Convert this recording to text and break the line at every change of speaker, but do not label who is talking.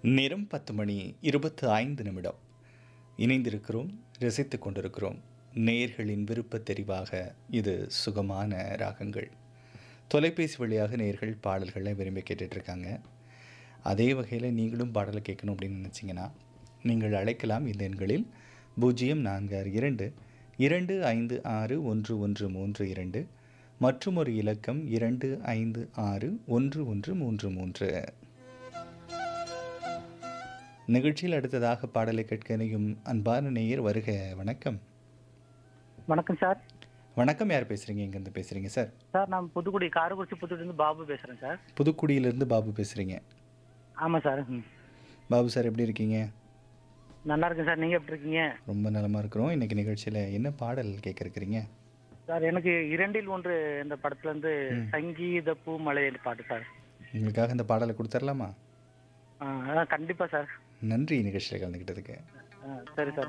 நேரம் பத்து மணி இருபத்து ஐந்து நிமிடம் இணைந்திருக்கிறோம் ரசித்துக் கொண்டிருக்கிறோம் நேயர்களின் விருப்ப தெரிவாக இது சுகமான ராகங்கள் தொலைபேசி வழியாக நேயர்கள் பாடல்களை விரும்பி கேட்டுட்டு இருக்காங்க அதே வகையில் நீங்களும் பாடலை கேட்கணும் அப்படின்னு நினச்சிங்கன்னா நீங்கள் அழைக்கலாம் இந்த எண்களில் பூஜ்ஜியம் நான்கு ஆறு இரண்டு இரண்டு ஐந்து ஆறு ஒன்று ஒன்று மூன்று இரண்டு மற்றும் ஒரு இலக்கம் இரண்டு ஐந்து ஆறு ஒன்று ஒன்று மூன்று மூன்று நிகழ்ச்சியில் அடுத்ததாக பாடலை கேட்க இணையும் அன்பான நேயர் வருக வணக்கம்
வணக்கம் சார்
வணக்கம் யார் பேசுகிறீங்க எங்கேருந்து பேசுகிறீங்க சார்
சார் நான் புதுக்குடி காரக்குறிச்சி புதுக்குடியிருந்து பாபு பேசுகிறேன் சார்
புதுக்குடியிலேருந்து பாபு பேசுகிறீங்க
ஆமாம் சார் ம்.
பாபு சார் எப்படி இருக்கீங்க
நல்லா இருக்கேன் சார் நீங்கள் எப்படி இருக்கீங்க
ரொம்ப நலமாக இருக்கிறோம் இன்றைக்கி நிகழ்ச்சியில் என்ன பாடல் கேட்க இருக்கிறீங்க
சார் எனக்கு இரண்டில் ஒன்று இந்த படத்துலேருந்து சங்கீத பூமலை பாட்டு சார்
உங்களுக்காக இந்த பாடலை கொடுத்துர்லாமா
ஆ கண்டிப்பாக சார்
நன்றி நிகழ்ச்சியில் கலந்துக்கிட்டதுக்கு
ஆ சரி சார்